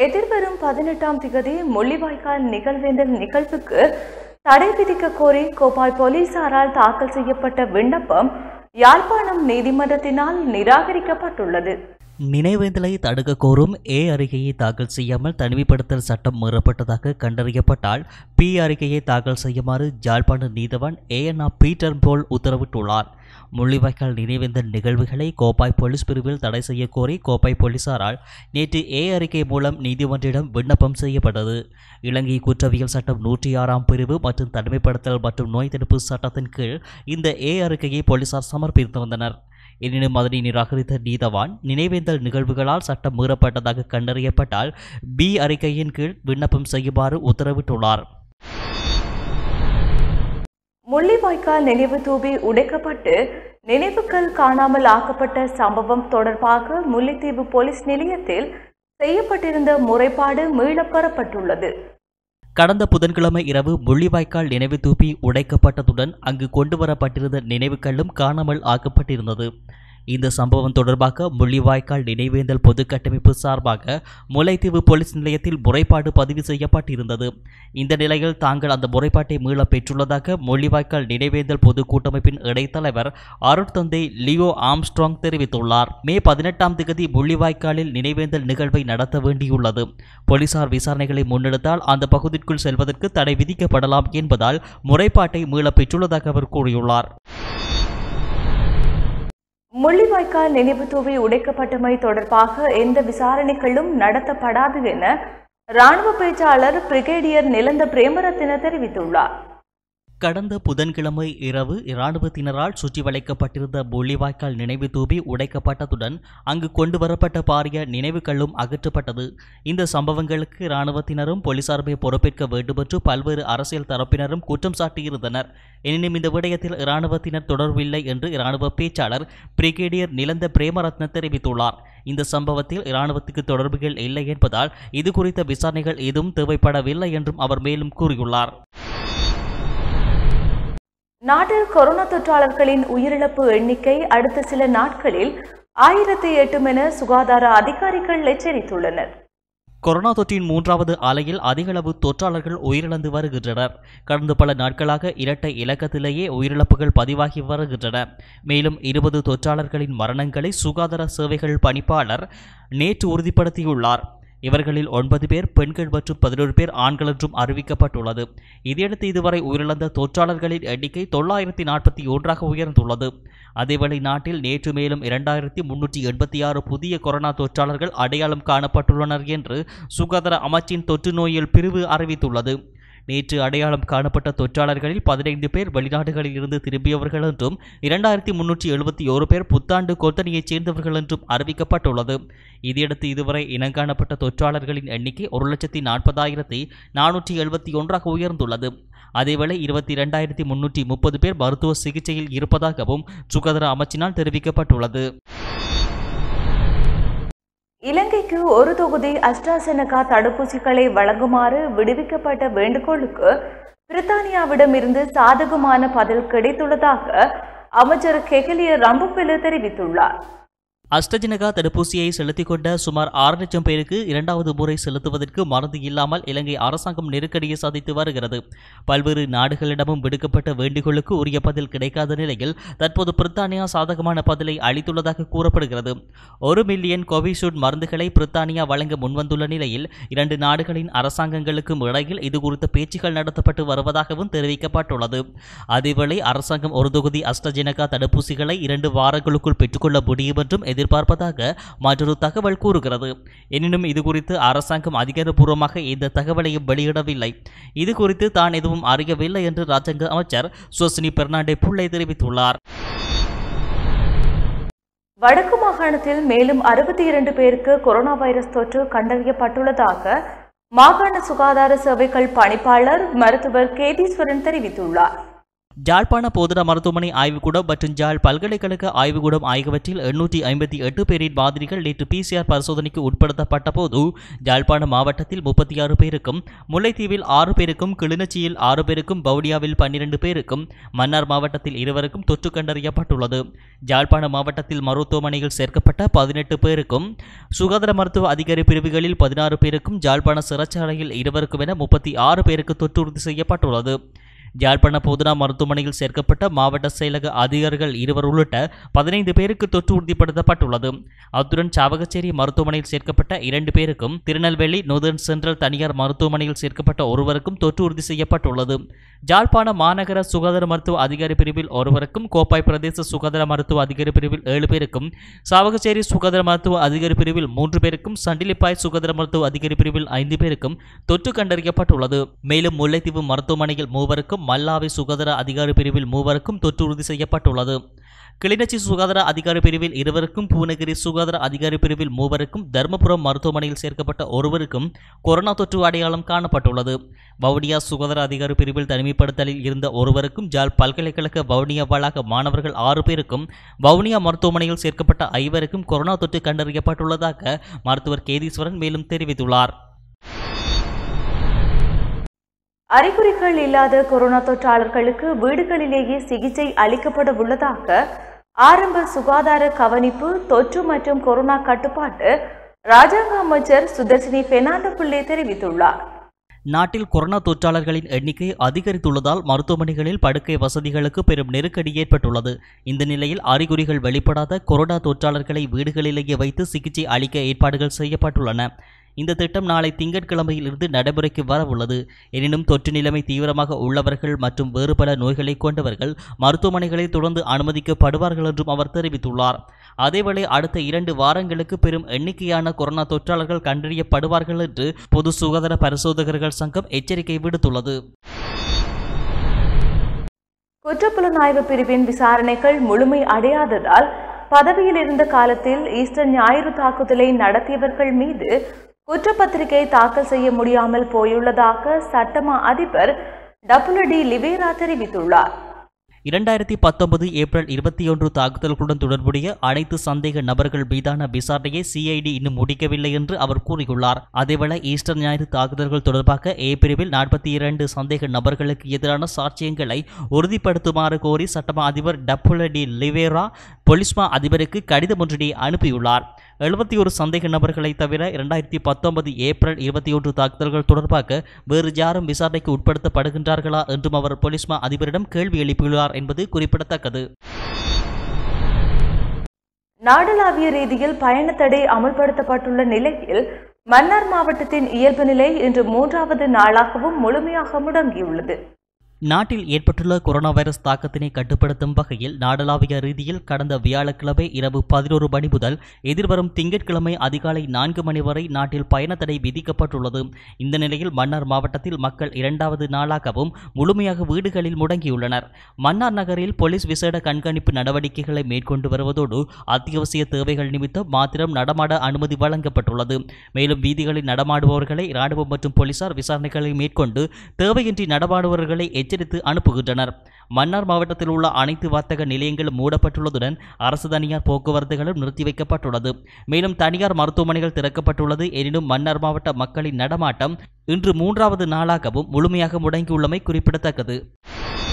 எதிர்வரும் பதினெட்டாம் திகதி முள்ளிவாய்க்கால் நிகழ்வேந்தல் நிகழ்வுக்கு தடை விதிக்க கோரி கோப்பாய் போலீசாரால் தாக்கல் செய்யப்பட்ட விண்ணப்பம் யாழ்ப்பாணம் நீதிமன்றத்தினால் நிராகரிக்கப்பட்டுள்ளது நினைவேந்தலை தடுக்க கோரும் ஏ அறிக்கையை தாக்கல் செய்யாமல் தனிமைப்படுத்தல் சட்டம் மீறப்பட்டதாக கண்டறியப்பட்டால் பி அறிக்கையை தாக்கல் செய்யுமாறு ஜாழ்ப்பாண நீதவான் ஏஎன்ஆ பீட்டர் போல் உத்தரவிட்டுள்ளார் முள்ளிவாய்க்கால் நினைவேந்தல் நிகழ்வுகளை கோப்பாய் போலீஸ் பிரிவில் தடை செய்ய கோரி கோப்பாய் போலீசாரால் நேற்று ஏ அறிக்கை மூலம் நீதிமன்றிடம் விண்ணப்பம் செய்யப்பட்டது இலங்கை குற்றவியல் சட்டம் நூற்றி ஆறாம் பிரிவு மற்றும் தனிமைப்படுத்தல் மற்றும் நோய் தடுப்பு சட்டத்தின் கீழ் இந்த ஏ அறிக்கையை போலீசார் சமர்ப்பித்து வந்தனர் எனினும் அதனை நிராகரித்த நீதவான் நினைவேந்தல் நிகழ்வுகளால் சட்டம் மீறப்பட்டதாக கண்டறியப்பட்டால் பி அறிக்கையின் கீழ் விண்ணப்பம் செய்யுமாறு உத்தரவிட்டுள்ளார் முள்ளிவாய்க்கால் நினைவு தூபி உடைக்கப்பட்டு நினைவுகள் காணாமல் ஆக்கப்பட்ட சம்பவம் தொடர்பாக முல்லைத்தீவு போலீஸ் நிலையத்தில் செய்யப்பட்டிருந்த முறைப்பாடு மீளப் பெறப்பட்டுள்ளது கடந்த புதன்கிழமை இரவு முள்ளிவாய்க்கால் நினைவு தூபி உடைக்கப்பட்டதுடன் அங்கு கொண்டு வரப்பட்டிருந்த நினைவுகளும் காணாமல் ஆக்கப்பட்டிருந்தது இந்த சம்பவம் தொடர்பாக முள்ளிவாய்க்கால் நினைவேந்தல் பொது கட்டமைப்பு சார்பாக முல்லைத்தீவு போலீஸ் நிலையத்தில் முறைப்பாடு பதிவு செய்யப்பட்டிருந்தது இந்த நிலையில் தாங்கள் அந்த முறைப்பாட்டை மீளப் பெற்றுள்ளதாக முள்ளிவாய்க்கால் நினைவேந்தல் பொது கூட்டமைப்பின் இடைத்தலைவர் அருட்தந்தை லியோ ஆம்ஸ்ட்ராங் தெரிவித்துள்ளார் மே பதினெட்டாம் தேதி முள்ளிவாய்க்காலில் நினைவேந்தல் நிகழ்வை நடத்த வேண்டியுள்ளது போலீசார் விசாரணைகளை முன்னெடுத்தால் அந்த பகுதிக்குள் செல்வதற்கு தடை விதிக்கப்படலாம் என்பதால் முறைப்பாட்டை மீளப் பெற்றுள்ளதாக அவர் கூறியுள்ளார் முள்ளிவாய்க்கால் நினைவு தூவி உடைக்கப்பட்டமை தொடர்பாக எந்த விசாரணைகளும் நடத்தப்படாது என ராணுவ பேச்சாளர் பிரிகேடியர் நிலந்த பிரேமரத்தின தெரிவித்துள்ளார் கடந்த புதன்கிழமை இரவு இராணுவத்தினரால் சுற்றி வளைக்கப்பட்டிருந்த முள்ளிவாய்க்கால் நினைவு தூபி உடைக்கப்பட்டதுடன் அங்கு கொண்டு வரப்பட்ட பாரிய நினைவுகளும் அகற்றப்பட்டது இந்த சம்பவங்களுக்கு இராணுவத்தினரும் போலீசாருமே பொறுப்பேற்க வேண்டுமென்று பல்வேறு அரசியல் தரப்பினரும் குற்றம் சாட்டியிருந்தனர் எனினும் இந்த விடயத்தில் இராணுவத்தினர் தொடர்பில்லை என்று இராணுவ பேச்சாளர் பிரிகேடியர் நிலந்த பிரேமரத்ன தெரிவித்துள்ளார் இந்த சம்பவத்தில் இராணுவத்துக்கு தொடர்புகள் இல்லை என்பதால் இது குறித்த விசாரணைகள் எதுவும் தேவைப்படவில்லை என்றும் அவர் மேலும் கூறியுள்ளார் நாட்டில் கொரோனா தொற்றாளர்களின் உயிரிழப்பு எண்ணிக்கை அடுத்த சில நாட்களில் ஆயிரத்தி எட்டும் என சுகாதார அதிகாரிகள் எச்சரித்துள்ளனர் கொரோனா தொற்றின் மூன்றாவது அலையில் அதிகளவு தொற்றாளர்கள் உயிரிழந்து வருகின்றனர் கடந்த பல நாட்களாக இரட்டை இலக்கத்திலேயே உயிரிழப்புகள் பதிவாகி வருகின்றன மேலும் இருபது தொற்றாளர்களின் மரணங்களை சுகாதார சேவைகள் பணிப்பாளர் நேற்று உறுதிப்படுத்தியுள்ளார் இவர்களில் ஒன்பது பேர் பெண்கள் மற்றும் பதினோரு பேர் ஆண்கள் என்றும் அறிவிக்கப்பட்டுள்ளது இதையடுத்து இதுவரை உயிரிழந்த தொற்றாளர்களின் எண்ணிக்கை தொள்ளாயிரத்தி நாற்பத்தி ஒன்றாக உயர்ந்துள்ளது அதேவேளை நாட்டில் நேற்று மேலும் இரண்டாயிரத்தி முன்னூற்றி எண்பத்தி ஆறு புதிய கொரோனா தொற்றாளர்கள் அடையாளம் காணப்பட்டுள்ளனர் என்று சுகாதார அமைச்சின் தொற்று நோயியல் பிரிவு அறிவித்துள்ளது நேற்று அடையாளம் காணப்பட்ட தொற்றாளர்களில் பதினைந்து பேர் வெளிநாடுகளில் இருந்து திரும்பியவர்கள் என்றும் இரண்டாயிரத்தி முன்னூற்றி எழுபத்தி ஓரு பேர் புத்தாண்டு கொத்தனியைச் சேர்ந்தவர்கள் என்றும் அறிவிக்கப்பட்டுள்ளது இதையடுத்து இதுவரை இனங்காணப்பட்ட தொற்றாளர்களின் எண்ணிக்கை ஒரு லட்சத்தி நாற்பதாயிரத்தி நானூற்றி எழுபத்தி ஒன்றாக உயர்ந்துள்ளது அதேவேளை இருபத்தி இரண்டாயிரத்தி முன்னூற்றி முப்பது பேர் மருத்துவ சிகிச்சையில் இருப்பதாகவும் சுகாதார அமைச்சினால் தெரிவிக்கப்பட்டுள்ளது இலங்கைக்கு ஒரு தொகுதி அஸ்ட்ராசெனகா தடுப்பூசிகளை வழங்குமாறு விடுவிக்கப்பட்ட வேண்டுகோளுக்கு பிரித்தானியாவிடமிருந்து சாதகமான பதில் கிடைத்துள்ளதாக அமைச்சர் கெகலிய ரம்புபில தெரிவித்துள்ளார் அஸ்டஜினகா தடுப்பூசியை செலுத்திக் கொண்ட சுமார் ஆறு லட்சம் பேருக்கு இரண்டாவது முறை செலுத்துவதற்கு மருந்து இல்லாமல் இலங்கை அரசாங்கம் நெருக்கடியை சந்தித்து வருகிறது பல்வேறு நாடுகளிடமும் விடுக்கப்பட்ட வேண்டுகோளுக்கு உரிய பதில் கிடைக்காத நிலையில் தற்போது பிரித்தானியா சாதகமான பதிலை அளித்துள்ளதாக கூறப்படுகிறது ஒரு மில்லியன் கோவிஷீல்டு மருந்துகளை பிரித்தானியா வழங்க முன்வந்துள்ள நிலையில் இரண்டு நாடுகளின் அரசாங்கங்களுக்கும் இடையில் இது குறித்த பேச்சுக்கள் நடத்தப்பட்டு வருவதாகவும் தெரிவிக்கப்பட்டுள்ளது அதேவேளை அரசாங்கம் ஒரு தொகுதி அஸ்டஜினகா தடுப்பூசிகளை இரண்டு வாரங்களுக்குள் பெற்றுக்கொள்ள முடியும் என்றும் எதிர்பார்ப்பதாக மற்றொரு தகவல் கூறுகிறது எனினும் இது குறித்து அரசாங்கம் அதிகாரப்பூர்வமாக எந்த தகவலையும் வெளியிடவில்லை இது குறித்து தான் எதுவும் அறியவில்லை என்று ராஜாங்க அமைச்சர் சுவசினி பெர்னாண்டே புள்ளை தெரிவித்துள்ளார் வடக்கு மாகாணத்தில் மேலும் அறுபத்தி இரண்டு பேருக்கு கொரோனா வைரஸ் தொற்று கண்டறியப்பட்டுள்ளதாக மாகாண சுகாதார சேவைகள் பணிப்பாளர் மருத்துவர் கேதீஸ்வரன் தெரிவித்துள்ளார் ஜாழ்ப்பாண போதனா மருத்துவமனை ஆய்வுக்கூடம் மற்றும் ஜாழ் பல்கலைக்கழக ஆய்வுக்கூடம் ஆகியவற்றில் எண்ணூற்றி ஐம்பத்தி எட்டு பேரின் மாதிரிகள் நேற்று பிசிஆர் பரிசோதனைக்கு உட்படுத்தப்பட்ட போது ஜாழ்ப்பாண மாவட்டத்தில் முப்பத்தி ஆறு பேருக்கும் முல்லைத்தீவில் ஆறு பேருக்கும் கிளிநொச்சியில் ஆறு பேருக்கும் வவுனியாவில் பன்னிரண்டு பேருக்கும் மன்னார் மாவட்டத்தில் இருவருக்கும் தொற்று கண்டறியப்பட்டுள்ளது ஜாழ்ப்பாண மாவட்டத்தில் மருத்துவமனையில் சேர்க்கப்பட்ட பதினெட்டு பேருக்கும் சுகாதார மருத்துவ அதிகாரி பிரிவுகளில் பதினாறு பேருக்கும் ஜாழ்ப்பாண சிறைச்சாலையில் இருவருக்கும் என முப்பத்தி ஆறு பேருக்கு தொற்று உறுதி செய்யப்பட்டுள்ளது ஜாழ்ப்பாண போதனா மருத்துவமனையில் சேர்க்கப்பட்ட மாவட்ட செயலக அதிகாரிகள் இருவர் உள்ளிட்ட பதினைந்து பேருக்கு தொற்று உறுதிப்படுத்தப்பட்டுள்ளது அத்துடன் சாவகச்சேரி மருத்துவமனையில் சேர்க்கப்பட்ட இரண்டு பேருக்கும் திருநெல்வேலி நொதர்ன் சென்ட்ரல் தனியார் மருத்துவமனையில் சேர்க்கப்பட்ட ஒருவருக்கும் தொற்று உறுதி செய்யப்பட்டுள்ளது ஜாழ்ப்பாண மாநகர சுகாதார மருத்துவ அதிகாரி பிரிவில் ஒருவருக்கும் கோப்பாய் பிரதேச சுகாதார மருத்துவ அதிகாரி பிரிவில் ஏழு பேருக்கும் சாவகச்சேரி சுகாதார மருத்துவ அதிகாரி பிரிவில் மூன்று பேருக்கும் சண்டிலிப்பாய் சுகாதார மருத்துவ அதிகாரி பிரிவில் ஐந்து பேருக்கும் தொற்று கண்டறியப்பட்டுள்ளது மேலும் முல்லைத்தீவு மருத்துவமனையில் மூவருக்கும் மல்லாவை சுகாதார அதிகாரி பிரிவில் மூவருக்கும் தொற்று உறுதி செய்யப்பட்டுள்ளது கிளிநொச்சி சுகாதார அதிகாரி பிரிவில் இருவருக்கும் பூனகிரி சுகாதார அதிகாரி பிரிவில் மூவருக்கும் தருமபுரம் மருத்துவமனையில் சேர்க்கப்பட்ட ஒருவருக்கும் கொரோனா தொற்று அடையாளம் காணப்பட்டுள்ளது வவுனியா சுகாதார அதிகாரி பிரிவில் தனிமைப்படுத்தலில் இருந்த ஒருவருக்கும் ஜாழ் பல்கலைக்கழக வவுனியா வளாக மாணவர்கள் ஆறு பேருக்கும் வவுனியா மருத்துவமனையில் சேர்க்கப்பட்ட ஐவருக்கும் கொரோனா தொற்று கண்டறியப்பட்டுள்ளதாக மருத்துவர் கேதீஸ்வரன் மேலும் தெரிவித்துள்ளார் அறிகுறிகள் இல்லாத கொரோனா தொற்றாளர்களுக்கு வீடுகளிலேயே சிகிச்சை அளிக்கப்பட உள்ளதாக ஆரம்ப சுகாதார கவனிப்பு தொற்று மற்றும் கொரோனா கட்டுப்பாட்டு ராஜாங்க அமைச்சர் சுதர்சினி பெர்னாண்டோ பிள்ளை தெரிவித்துள்ளார் நாட்டில் கொரோனா தொற்றாளர்களின் எண்ணிக்கை அதிகரித்துள்ளதால் மருத்துவமனைகளில் படுக்கை வசதிகளுக்கு பெரும் நெருக்கடி ஏற்பட்டுள்ளது இந்த நிலையில் அறிகுறிகள் வெளிப்படாத கொரோனா தொற்றாளர்களை வீடுகளிலேயே வைத்து சிகிச்சை அளிக்க ஏற்பாடுகள் செய்யப்பட்டுள்ளன இந்த திட்டம் நாளை திங்கட்கிழமையில் இருந்து நடைமுறைக்கு வரவுள்ளது எனினும் தொற்று நிலைமை தீவிரமாக உள்ளவர்கள் மற்றும் வேறு பல நோய்களை கொண்டவர்கள் மருத்துவமனைகளில் தொடர்ந்து அனுமதிக்கப்படுவார்கள் என்றும் அவர் தெரிவித்துள்ளார் அதேவேளை அடுத்த இரண்டு வாரங்களுக்கு பெரும் எண்ணிக்கையான கொரோனா தொற்றாளர்கள் கண்டறியப்படுவார்கள் என்று பொது சுகாதார பரிசோதகர்கள் சங்கம் எச்சரிக்கை விடுத்துள்ளது குற்றப்புலனாய்வு பிரிவின் விசாரணைகள் முழுமை அடையாததால் பதவியில் இருந்த காலத்தில் ஈஸ்டர் ஞாயிறு தாக்குதலை நடத்தியவர்கள் மீது குற்றப்பத்திரிகை தாக்கல் செய்ய முடியாமல் போயுள்ளதாக சட்டமா அதிபர் டபுளடி லிவேரா தெரிவித்துள்ளார் இரண்டாயிரத்தி பத்தொன்பது ஏப்ரல் இருபத்தி ஒன்று தாக்குதல்களுடன் தொடர்புடைய அனைத்து சந்தேக நபர்கள் மீதான விசாரணையை சிஐடி இன்னும் முடிக்கவில்லை என்று அவர் கூறியுள்ளார் அதேவேளை ஈஸ்டர் ஞாயிறு தாக்குதல்கள் தொடர்பாக ஏ பிரிவில் நாற்பத்தி இரண்டு சந்தேக நபர்களுக்கு எதிரான சாட்சியங்களை உறுதிப்படுத்துமாறு கோரி சட்டமா அதிபர் டப்புல டி லிவேரா பொலிஸ்மா அதிபருக்கு கடிதம் ஒன்றினை அனுப்பியுள்ளார் எழுபத்தி ஒரு சந்தேக நபர்களை தவிர இரண்டாயிரத்தி பத்தொன்பது ஏப்ரல் இருபத்தி ஒன்று தாக்குதல்கள் தொடர்பாக வேறு யாரும் விசாரணைக்கு உட்படுத்தப்படுகின்றார்களா என்றும் அவர் பொலிஸ்மா அதிபரிடம் கேள்வி எழுப்பியுள்ளார் என்பது குறிப்பிடத்தக்கது நாடளாவிய ரீதியில் பயணத்தடை அமல்படுத்தப்பட்டுள்ள நிலையில் மன்னார் மாவட்டத்தின் இயல்பு நிலை இன்று மூன்றாவது நாளாகவும் முழுமையாக முடங்கியுள்ளது நாட்டில் ஏற்பட்டுள்ள கொரோனா வைரஸ் தாக்கத்தினை கட்டுப்படுத்தும் வகையில் நாடளாவிய ரீதியில் கடந்த வியாழக்கிழமை இரவு பதினோரு மணி முதல் எதிர்வரும் திங்கட்கிழமை அதிகாலை நான்கு மணி வரை நாட்டில் பயணத்தடை விதிக்கப்பட்டுள்ளது இந்த நிலையில் மன்னார் மாவட்டத்தில் மக்கள் இரண்டாவது நாளாகவும் முழுமையாக வீடுகளில் முடங்கியுள்ளனர் மன்னார் நகரில் போலீஸ் விசேட கண்காணிப்பு நடவடிக்கைகளை மேற்கொண்டு வருவதோடு அத்தியாவசிய தேவைகள் நிமித்தம் மாத்திரம் நடமாட அனுமதி வழங்கப்பட்டுள்ளது மேலும் வீதிகளில் நடமாடுபவர்களை இராணுவம் மற்றும் போலீசார் விசாரணைகளை மேற்கொண்டு தேவையின்றி நடமாடுபவர்களை எச்சரித்து அனுப்புகின்றனர் மன்னார் மாவட்டத்தில் உள்ள அனைத்து வர்த்தக நிலையங்களும் மூடப்பட்டுள்ளதுடன் அரசு தனியார் போக்குவரத்துகளும் நிறுத்தி வைக்கப்பட்டுள்ளது மேலும் தனியார் மருத்துவமனைகள் திறக்கப்பட்டுள்ளது எனினும் மன்னார் மாவட்ட மக்களின் நடமாட்டம் இன்று மூன்றாவது நாளாகவும் முழுமையாக முடங்கியுள்ளமை குறிப்பிடத்தக்கது